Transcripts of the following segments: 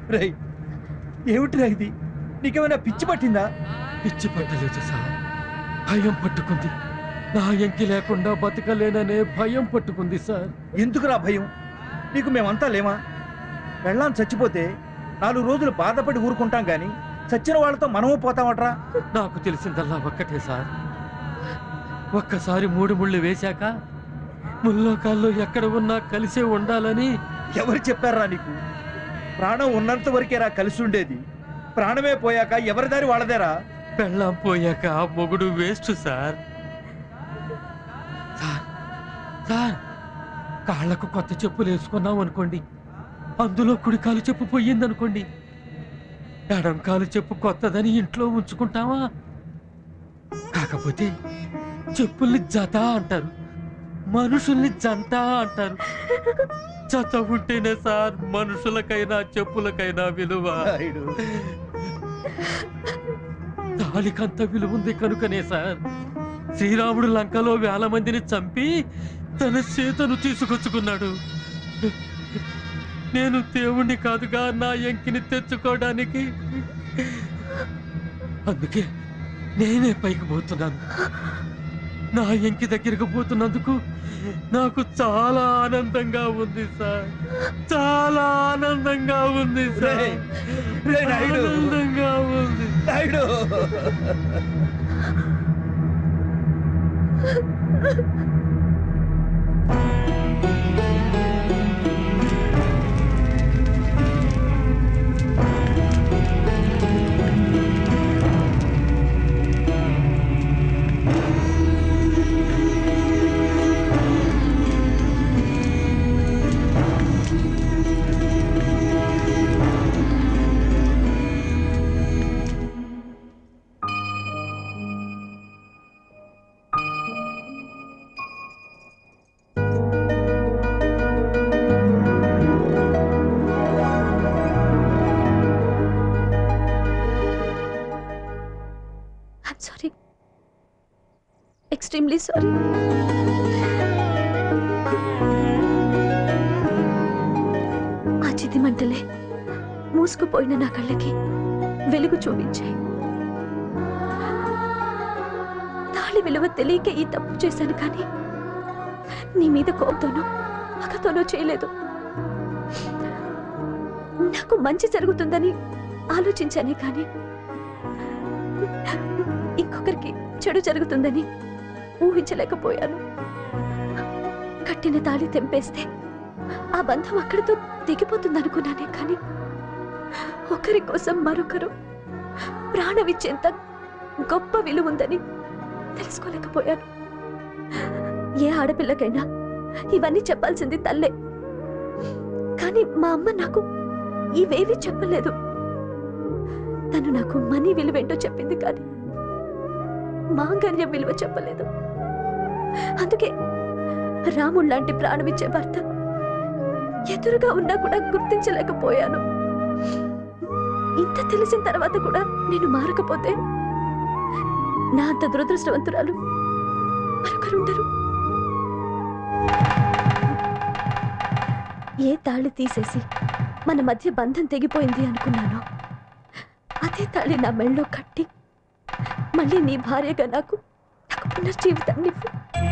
రై ఏమిటిరా ఇది నీకేమైనా పిచ్చి పట్టిందా పిచ్చి పట్టలేదు సార్ భయం పట్టుకుంది నా ఎంకి లేకుండా బతకలేననే భయం పట్టుకుంది సార్ ఎందుకురా భయం నీకు మేమంతా లేమా పెళ్ళాం చచ్చిపోతే నాలుగు రోజులు బాధపడి ఊరుకుంటాం గాని చచ్చిన వాళ్ళతో మనము పోతామట్రా నాకు తెలిసిందల్లా ఒక్కటే సార్ ఒక్కసారి మూడు ముళ్ళు వేశాక ముల్లోకాల్లో ఎక్కడ ఉన్నా కలిసే ఉండాలని ఎవరు చెప్పారా నీకు ప్రాణం ఉన్నంత వరకేరా కలిసి ఉండేది ప్రాణమే పోయాక ఎవరి దారి వాళ్ళదేరా పెళ్ళాం పోయాక ఆ మొగుడు వేస్ట్ సార్ సార్ సార్ కాళ్ళకు కొత్త చెప్పులు వేసుకున్నాం అనుకోండి అందులో కుడి కాలు చెప్పు పోయిందనుకోండి ఎడం కాలు చెప్పు కొత్తదని ఇంట్లో ఉంచుకుంటావా కాకపోతే చెప్పుల్ని జత అంటారు మనుషుల్ని జంట అంటారు జత ఉంటేనే సార్ మనుషులకైనా చెప్పులకైనా విలువ రాయుడు. తాళికంత విలువ ఉంది కనుకనే సార్ శ్రీరాముడు లంకలో వేల మందిని చంపి తన చేతను తీసుకొచ్చుకున్నాడు నేను దేవుణ్ణి కాదుగా నా ఎంకిని తెచ్చుకోవడానికి అందుకే నేనే పైకి పోతున్నాను నా ఎంకి దగ్గరికి పోతున్నందుకు నాకు చాలా ఆనందంగా ఉంది సార్ చాలా ఆనందంగా ఉంది సార్ రేయ్, రేయ్ నాయుడు. ఆనందంగా ఉంది Rayudu. I'm sorry extremely sorry ఆ చితి మంటలే మూసుకుపోయిన నా కళ్ళకి వెలుగు చూపించాయి తాళి విలువ తెలియక ఈ తప్పు చేశాను కానీ నీ మీద కోపతోనో పగతోనో చేయలేదు నాకు మంచి జరుగుతుందని ఆలోచించానే కానీ ఇంకొకరికి చెడు జరుగుతుందని ఊహించలేకపోయాను కట్టిన తాళి తెంపేస్తే ఆ బంధం అక్కడితో తెగిపోతుందనుకున్నానే కానీ ఒకరి కోసం మరొకరు ప్రాణమిచ్చేంత గొప్ప విలువ ఉందని తెలుసుకోలేకపోయాను ఏ ఆడపిల్లకైనా ఇవన్నీ చెప్పాల్సింది తల్లే కానీ మా అమ్మ నాకు ఇవేవి చెప్పలేదు తను నాకు మనీ విలువేంటో చెప్పింది కానీ మాంగల్యం విలువ చెప్పలేదు అందుకే రాముడు లాంటి ప్రాణమిచ్చే భర్త ఎదురుగా ఉన్నా కూడా గుర్తించలేకపోయాను ఇంత తెలిసిన తర్వాత కూడా నేను మారకపోతే నా అంత దురదృష్టవంతురాలు మరొకరుండరు ఏ తాళి తీసేసి మన మధ్య బంధం తెగిపోయింది అనుకున్నానో అదే తాళి నా మెళ్ళో కట్టి మళ్ళీ నీ భార్యగా నాకు నాకు పునర్జీవితాన్ని ఇవ్వు.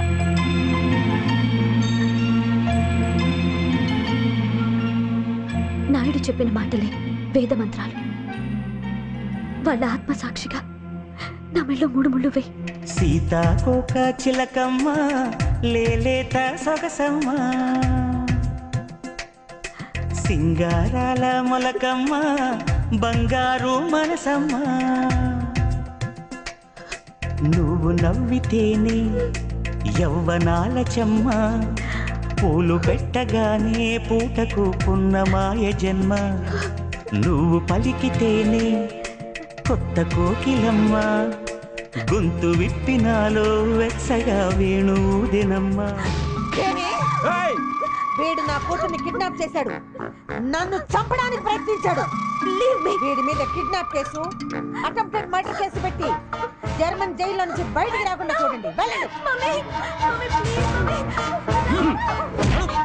నాయుడు చెప్పిన మాటలే వేద మంత్రాలు వాళ్ళ ఆత్మసాక్షిగా నా మెళ్ళో మూడు ముళ్ళు వేయి సీతాకోక చిలకమ్మ లేలేత సొగసమ్మ సింగారాల మొలకమ్మ బంగారు మనసమ్మ నువ్వు నవ్వితేనే యవ్వనాల చెమ్మ పూలు పెట్టగానే పూటకు పున్నమాయ జన్మ నువ్వు పలికితేనే కొత్త కోకిలమ్మ గొంతు విప్పినాలో వెచ్చగా వేణుదినమ్మా ఏయ్! వీడు నా కూతుర్ని కిడ్నాప్ చేశాడు నన్ను చంపడానికి ప్రయత్నించాడు వీడి మీద kidnap case attempted murder case పెట్టి జర్మన్ జైల్లో నుంచి బయటికి రాకుండా చూడండి వెళ్ళండి